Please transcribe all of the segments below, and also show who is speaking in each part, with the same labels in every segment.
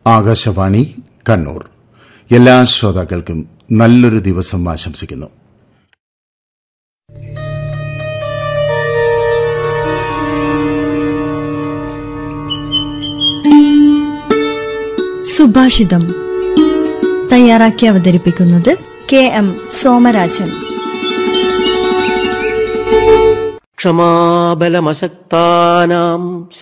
Speaker 1: ആകാശവാണി കണ്ണൂർ എല്ലാ ശ്രോതാക്കൾക്കും നല്ലൊരു ദിവസം ആശംസിക്കുന്നു
Speaker 2: സുഭാഷിതം തയ്യാറാക്കി അവതരിപ്പിക്കുന്നത് കെ എം സോമരാജൻ
Speaker 3: ക്ഷമാബലമശക്താനാം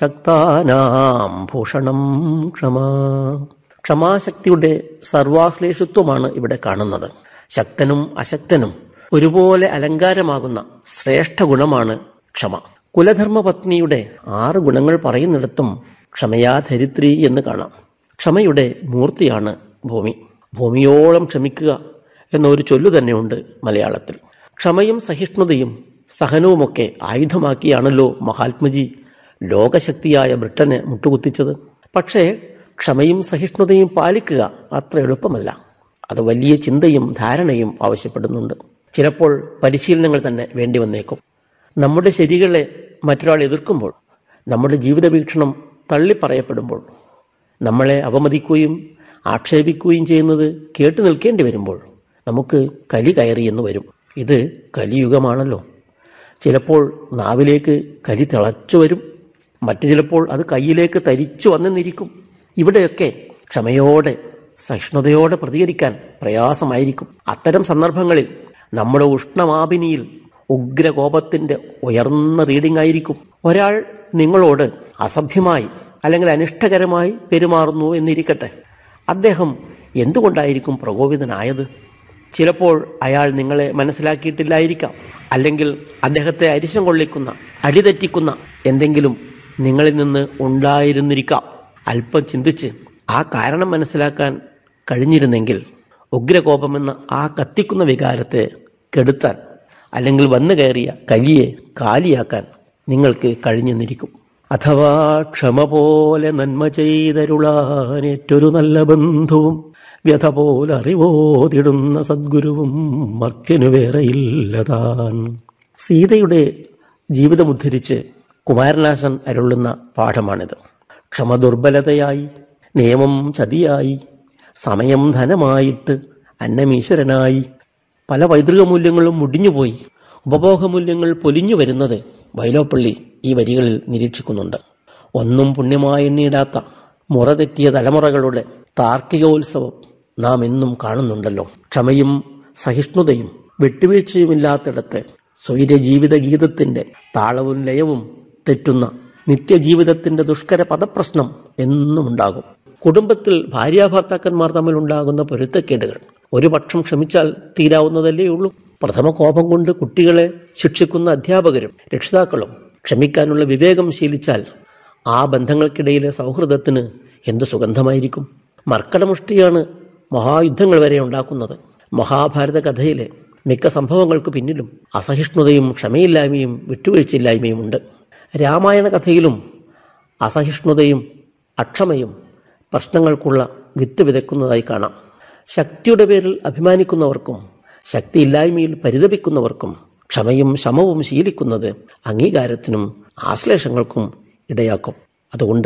Speaker 3: ശക്താനാം ഭൂഷണം ക്ഷമാ ക്ഷമാശക്തിയുടെ സർവാശ്ലേഷത്വമാണ് ഇവിടെ കാണുന്നത് ശക്തനും അശക്തനും ഒരുപോലെ അലങ്കാരമാകുന്ന ശ്രേഷ്ഠ ഗുണമാണ് ക്ഷമ കുലധർമ്മ പത്നിയുടെ ആറ് ഗുണങ്ങൾ പറയുന്നിടത്തും ക്ഷമയാ ധരിത്രി എന്ന് കാണാം ക്ഷമയുടെ മൂർത്തിയാണ് ഭൂമി ഭൂമിയോളം ക്ഷമിക്കുക എന്നൊരു ചൊല്ലു തന്നെയുണ്ട് മലയാളത്തിൽ ക്ഷമയും സഹിഷ്ണുതയും സഹനവുമൊക്കെ ആയുധമാക്കിയാണല്ലോ മഹാത്മജി ലോകശക്തിയായ ബ്രിട്ടനെ മുട്ടുകുത്തിച്ചത് പക്ഷേ ക്ഷമയും സഹിഷ്ണുതയും പാലിക്കുക അത്ര എളുപ്പമല്ല അത് വലിയ ചിന്തയും ധാരണയും ആവശ്യപ്പെടുന്നുണ്ട് ചിലപ്പോൾ പരിശീലനങ്ങൾ തന്നെ വേണ്ടി വന്നേക്കും നമ്മുടെ ശരികളെ മറ്റൊരാൾ എതിർക്കുമ്പോൾ നമ്മുടെ ജീവിത വീക്ഷണം തള്ളിപ്പറയപ്പെടുമ്പോൾ നമ്മളെ അവമതിക്കുകയും ആക്ഷേപിക്കുകയും ചെയ്യുന്നത് കേട്ടു നിൽക്കേണ്ടി വരുമ്പോൾ നമുക്ക് കലി കയറി എന്ന് വരും ഇത് കലിയുഗമാണല്ലോ ചിലപ്പോൾ നാവിലേക്ക് കലി തിളച്ചു വരും മറ്റു ചിലപ്പോൾ അത് കയ്യിലേക്ക് തരിച്ചു വന്നെന്നിരിക്കും ഇവിടെയൊക്കെ ക്ഷമയോടെ സഹിഷ്ണുതയോടെ പ്രതികരിക്കാൻ പ്രയാസമായിരിക്കും അത്തരം സന്ദർഭങ്ങളിൽ നമ്മുടെ ഉഷ്ണമാപിനിയിൽ ഉഗ്രകോപത്തിന്റെ ഉയർന്ന റീഡിംഗ് ആയിരിക്കും ഒരാൾ നിങ്ങളോട് അസഭ്യമായി അല്ലെങ്കിൽ അനിഷ്ടകരമായി പെരുമാറുന്നു എന്നിരിക്കട്ടെ അദ്ദേഹം എന്തുകൊണ്ടായിരിക്കും പ്രകോപിതനായത് ചിലപ്പോൾ അയാൾ നിങ്ങളെ മനസ്സിലാക്കിയിട്ടില്ലായിരിക്കാം അല്ലെങ്കിൽ അദ്ദേഹത്തെ അരിശം കൊള്ളിക്കുന്ന അടിതെറ്റിക്കുന്ന എന്തെങ്കിലും നിങ്ങളിൽ നിന്ന് ഉണ്ടായിരുന്നിരിക്കാം അല്പം ചിന്തിച്ച് ആ കാരണം മനസ്സിലാക്കാൻ കഴിഞ്ഞിരുന്നെങ്കിൽ ഉഗ്രകോപമെന്ന ആ കത്തിക്കുന്ന വികാരത്തെ കെടുത്താൻ അല്ലെങ്കിൽ വന്നു കയറിയ കലിയെ കാലിയാക്കാൻ നിങ്ങൾക്ക് കഴിഞ്ഞെന്നിരിക്കും അഥവാ ക്ഷമ പോലെ നന്മ ചെയ്തരുളാനേറ്റൊരു നല്ല ബന്ധുവും വ്യഥ പോലെ അറിവോതിടുന്ന സദ്ഗുരുവും മർത്യനു വേറെയില്ലതാൻ സീതയുടെ ജീവിതമുദ്ധരിച്ച് കുമാരനാശൻ അരുളുന്ന പാഠമാണിത് ക്ഷമ ദുർബലതയായി നിയമം ചതിയായി സമയം ധനമായിട്ട് അന്നമീശ്വരനായി പല പൈതൃക മൂല്യങ്ങളും മുടിഞ്ഞുപോയി ഉപഭോഗമൂല്യങ്ങൾ പൊലിഞ്ഞു വരുന്നത് വൈലോപ്പള്ളി ഈ വരികളിൽ നിരീക്ഷിക്കുന്നുണ്ട് ഒന്നും പുണ്യമായി എണ്ണിയിടാത്ത മുറ തെറ്റിയ തലമുറകളുടെ താർക്കികോത്സവം നാം എന്നും കാണുന്നുണ്ടല്ലോ ക്ഷമയും സഹിഷ്ണുതയും വിട്ടുവീഴ്ചയുമില്ലാത്തിടത്ത് സ്വൈര്യജീവിത ഗീതത്തിന്റെ താളവും ലയവും തെറ്റുന്ന നിത്യജീവിതത്തിന്റെ ദുഷ്കര പദപ്രശ്നം എന്നും ഉണ്ടാകും കുടുംബത്തിൽ ഭാര്യാഭർത്താക്കന്മാർ തമ്മിലുണ്ടാകുന്ന പൊരുത്തക്കേടുകൾ ഒരു പക്ഷം ക്ഷമിച്ചാൽ തീരാവുന്നതല്ലേ ഉള്ളൂ പ്രഥമ കോപം കൊണ്ട് കുട്ടികളെ ശിക്ഷിക്കുന്ന അധ്യാപകരും രക്ഷിതാക്കളും ക്ഷമിക്കാനുള്ള വിവേകം ശീലിച്ചാൽ ആ ബന്ധങ്ങൾക്കിടയിലെ സൗഹൃദത്തിന് എന്ത് സുഗന്ധമായിരിക്കും മർക്കടമുഷ്ടിയാണ് മഹായുദ്ധങ്ങൾ വരെ ഉണ്ടാക്കുന്നത് മഹാഭാരത കഥയിലെ മിക്ക സംഭവങ്ങൾക്ക് പിന്നിലും അസഹിഷ്ണുതയും ക്ഷമയില്ലായ്മയും വിട്ടുവീഴ്ചയില്ലായ്മയും ഉണ്ട് രാമായണ കഥയിലും അസഹിഷ്ണുതയും അക്ഷമയും പ്രശ്നങ്ങൾക്കുള്ള വിത്ത് വിതയ്ക്കുന്നതായി കാണാം ശക്തിയുടെ പേരിൽ അഭിമാനിക്കുന്നവർക്കും ശക്തിയില്ലായ്മയിൽ പരിതപിക്കുന്നവർക്കും ക്ഷമയും ശമവും ശീലിക്കുന്നത് അംഗീകാരത്തിനും ആശ്ലേഷങ്ങൾക്കും ഇടയാക്കും അതുകൊണ്ട്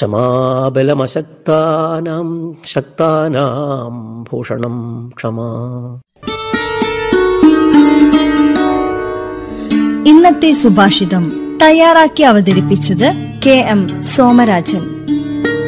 Speaker 3: ക്ഷമാബലമശക്താനാം ശക്താനാം ഭൂഷണം ക്ഷമാ
Speaker 2: ഇന്നത്തെ സുഭാഷിതം തയ്യാറാക്കി അവതരിപ്പിച്ചത് കെ എം സോമരാജൻ